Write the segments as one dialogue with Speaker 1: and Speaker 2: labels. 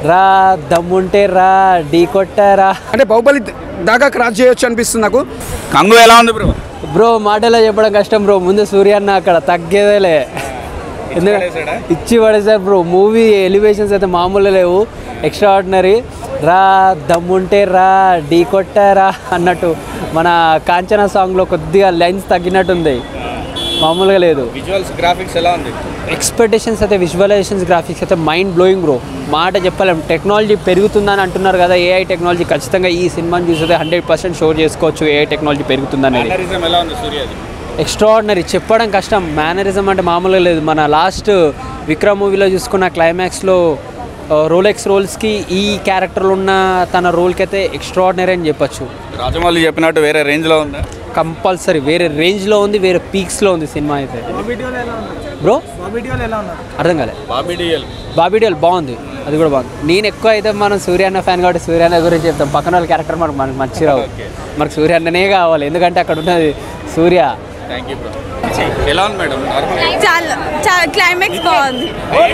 Speaker 1: రా దమ్ముంటే రా ఢీ కొట్టారా
Speaker 2: అంటే బాహుబలి దాకా క్రాస్ చేయొచ్చు అనిపిస్తుంది నాకు
Speaker 3: కంగు ఎలా ఉంది బ్రో
Speaker 1: బ్రో మాటలో చెప్పడం కష్టం బ్రో ముందు సూర్యన్న అక్కడ తగ్గేదేలే ఎందుకంటే ఇచ్చి పడేసారు బ్రో మూవీ ఎలివేషన్స్ అయితే మామూలు లేవు ఎక్స్ట్రా ఆర్డినరీ రా దమ్ముంటే రా ఢీ కొట్టారా అన్నట్టు మన కాంచనా సాంగ్లో కొద్దిగా లైన్స్ తగ్గినట్టుంది మామూలుగా లేదు
Speaker 3: విజువల్స్ గ్రాఫిక్స్ ఎలా ఉంది
Speaker 1: ఎక్స్పెక్టేషన్స్ అయితే విజువలైజేషన్స్ గ్రాఫిక్స్ అయితే మైండ్ బ్లోయింగ్ బ్రో మాట చెప్పలేం టెక్నాలజీ పెరుగుతుందని అంటున్నారు కదా ఏఐ టెక్నాలజీ ఖచ్చితంగా ఈ సినిమాని చూస్తే హండ్రెడ్ పర్సెంట్ షో చేసుకోవచ్చు ఏఐ టెక్నాలజీ పెరుగుతుందనేది
Speaker 3: మేనరిజం ఎలా ఉంది సూర్యది
Speaker 1: ఎక్స్ట్రాడినరీ చెప్పడం కష్టం మేనరిజం అంటే మామూలుగా లేదు మన లాస్ట్ విక్రమ్ మూవీలో చూసుకున్న క్లైమాక్స్లో రోలెక్స్ రోల్స్కి ఈ క్యారెక్టర్లో ఉన్న తన రోల్కి అయితే ఎక్స్ట్రాడినరీ అని చెప్పొచ్చు
Speaker 3: రాజమౌళి చెప్పినట్టు వేరే రేంజ్ లో ఉందా
Speaker 1: కంపల్సరీ వేరే రేంజ్లో ఉంది వేరే పీక్స్లో ఉంది సినిమా అయితే బ్రో అర్థం కాలే
Speaker 3: బాబీ డిఎల్
Speaker 1: బాబీ డియోల్ బాగుంది అది కూడా బాగుంది నేను ఎక్కువ అయితే మనం సూర్యాన్న ఫ్యాన్ కాబట్టి సూర్యాన్న గురించి చెప్తాం పక్కన వాళ్ళ క్యారెక్టర్ మనకు మనకు మంచి రావు మనకు సూర్యాన్ననే కావాలి ఎందుకంటే అక్కడ ఉన్నది సూర్య
Speaker 3: థ్యాంక్ యూ బ్రో ఎలా ఉంది మేడం నార్మల్
Speaker 4: చాలా చాలా క్లైమాక్స్ బాగుంది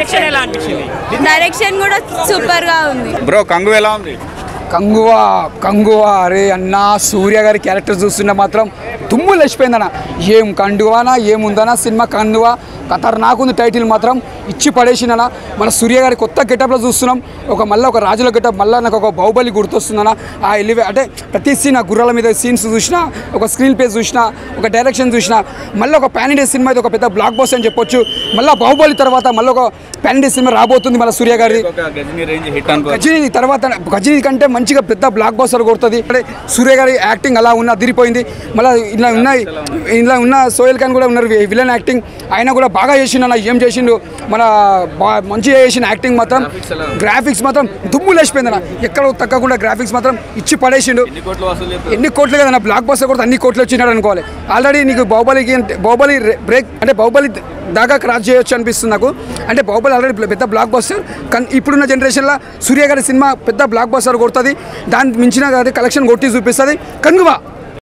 Speaker 4: డైరెక్షన్ కూడా సూపర్ గా ఉంది
Speaker 3: బ్రో కంగు ఎలా ఉంది
Speaker 2: కంగువా కంగువా అరే అన్న సూర్య గారి క్యారెక్టర్ చూస్తుంటే మాత్రం దుమ్ము లేచిపోయిందన్న ఏం కండువానా ఏముందనా సినిమా కండువా ఖతర్నాకుంది టైటిల్ మాత్రం ఇచ్చి పడేసిందన్న మన సూర్య గారి కొత్త గెటప్లో చూస్తున్నాం ఒక మళ్ళీ ఒక రాజుల గెటప్ మళ్ళీ నాకు ఒక బాహుబలి గుర్తొస్తుందన్న ఆ ఎలివే అంటే ప్రతి సీన్ ఆ గుర్రాల మీద సీన్స్ చూసినా ఒక స్క్రీన్ ప్లే చూసినా ఒక డైరెక్షన్ చూసినా మళ్ళీ ఒక పాన్ ఇండియా సినిమా ఇది ఒక పెద్ద బ్లాక్ బస్ అని చెప్పొచ్చు మళ్ళీ బాహుబలి తర్వాత మళ్ళీ ఒక పాన్ ఇండియా సినిమా రాబోతుంది మళ్ళీ సూర్య గారి
Speaker 3: ఒక గజనీ రేంజ్ హిట్ అనుకో
Speaker 2: గజనీ తర్వాత గజనీ కంటే మంచిగా పెద్ద బ్లాక్ బస్టర్ కొడుతుంది అంటే సూర్య గారి యాక్టింగ్ అలా ఉన్న అదిరిపోయింది మళ్ళీ ఇలా ఉన్నాయి ఇలా ఉన్న సోయల్ ఖాన్ కూడా ఉన్నారు విలన్ యాక్టింగ్ ఆయన కూడా బాగా చేసిండు అన్న ఏం చేసిండు మన బా- మంచిగా చేసిన యాక్టింగ్ మాత్రం గ్రాఫిక్స్ మాత్రం దుమ్ము లేచిపోయింది అన్న ఎక్కడ తగ్గకుండా గ్రాఫిక్స్ మాత్రం ఇచ్చి పడేసిండు
Speaker 3: ఎన్ని కోట్లు వసూలు చేస్తారు
Speaker 2: ఎన్ని కోట్లు కదన్న బ్లాక్ బస్టర్ కూడా అన్ని కోట్లు వచ్చినాడు అనుకోవాలి ఆల్రెడీ నీకు బాహుబలికి అంటే- బాహుబలి రే- బ్రేక్ అంటే బాహుబలి దాకా క్రాస్ చేయొచ్చు అనిపిస్తుంది నాకు అంటే బాహుబలి ఆల్రెడీ పెద్ద బ్లాక్ బస్టర్ కానీ ఇప్పుడున్న జనరేషన్లో సూర్య గారి సినిమా పెద్ద బ్లాక్ బస్టర్ కొడుతుంది దాన్ని మించిన కాదు కలెక్షన్ కొట్టి చూపిస్తుంది కనుక